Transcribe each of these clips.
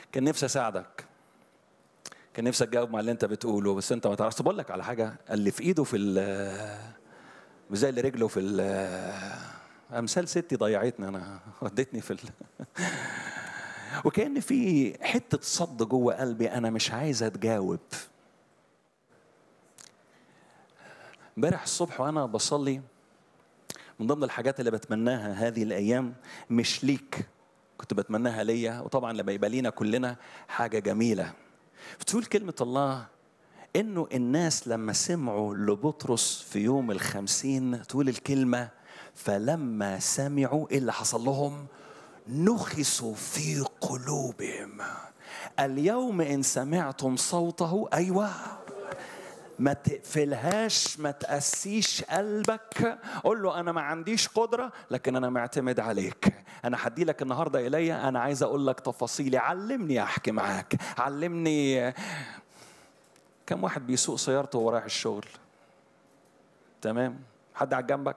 كان نفسي اساعدك كان نفسي تجاوب مع اللي انت بتقوله بس انت ما تعرفش بقول لك على حاجه اللي في ايده في ال زي اللي رجله في ال امثال ستي ضيعتني انا ودتني في ال وكان في حته صد جوه قلبي انا مش عايز اتجاوب امبارح الصبح وانا بصلي من ضمن الحاجات اللي بتمناها هذه الايام مش ليك كنت بتمناها ليا وطبعا لما يبقى لينا كلنا حاجه جميله بتقول كلمه الله انه الناس لما سمعوا لبطرس في يوم الخمسين تقول الكلمه فلما سمعوا ايه اللي حصل لهم نخسوا في قلوبهم اليوم ان سمعتم صوته ايوه ما تقفلهاش ما تقسيش قلبك قول له انا ما عنديش قدره لكن انا معتمد عليك انا هدي لك النهارده ايليا انا عايز اقول لك تفاصيلي علمني احكي معاك علمني كم واحد بيسوق سيارته وهو رايح الشغل تمام حد قاعد جنبك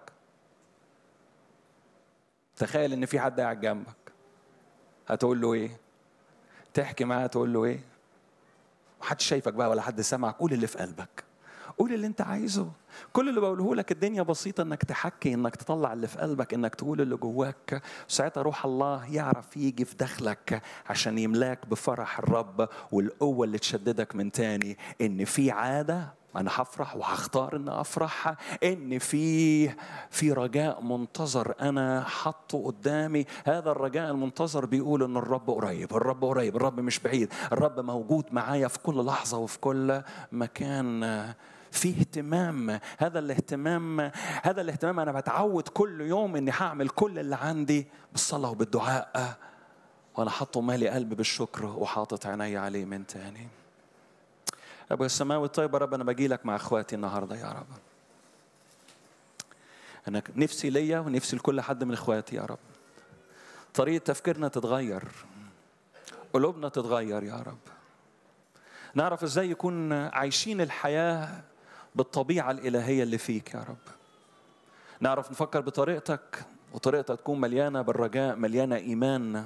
تخيل ان في حد قاعد جنبك هتقول له ايه تحكي معاه تقول له ايه محدش شايفك بقى ولا حد سامعك قول اللي في قلبك قول اللي انت عايزه كل اللي بقوله لك الدنيا بسيطة انك تحكي انك تطلع اللي في قلبك انك تقول اللي جواك ساعتها روح الله يعرف يجي في داخلك عشان يملاك بفرح الرب والقوة اللي تشددك من تاني ان في عادة انا هفرح وهختار ان افرح ان في في رجاء منتظر انا حاطه قدامي هذا الرجاء المنتظر بيقول ان الرب قريب الرب قريب الرب مش بعيد الرب موجود معايا في كل لحظه وفي كل مكان في اهتمام هذا الاهتمام هذا الاهتمام انا بتعود كل يوم اني هعمل كل اللي عندي بالصلاه وبالدعاء وانا حاطه مالي قلبي بالشكر وحاطط عيني عليه من تاني ابو السماوي الطيب يا رب انا باجي لك مع اخواتي النهارده يا رب انا نفسي ليا ونفسي لكل حد من اخواتي يا رب طريقه تفكيرنا تتغير قلوبنا تتغير يا رب نعرف ازاي يكون عايشين الحياه بالطبيعه الالهيه اللي فيك يا رب نعرف نفكر بطريقتك وطريقتك تكون مليانه بالرجاء مليانه ايمان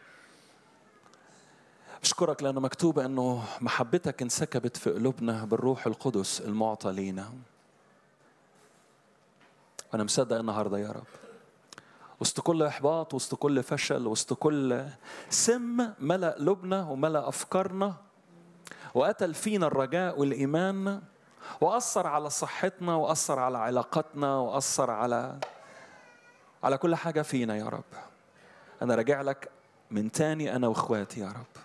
أشكرك لأنه مكتوب أنه محبتك انسكبت في قلوبنا بالروح القدس المعطى لينا وأنا مصدق النهاردة يا رب وسط كل إحباط وسط كل فشل وسط كل سم ملأ قلوبنا وملأ أفكارنا وقتل فينا الرجاء والإيمان وأثر على صحتنا وأثر على علاقاتنا وأثر على على كل حاجة فينا يا رب أنا راجع لك من تاني أنا وإخواتي يا رب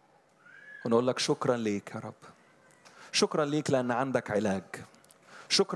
ونقول لك شكرا ليك يا رب شكرا ليك لأن عندك علاج شكرا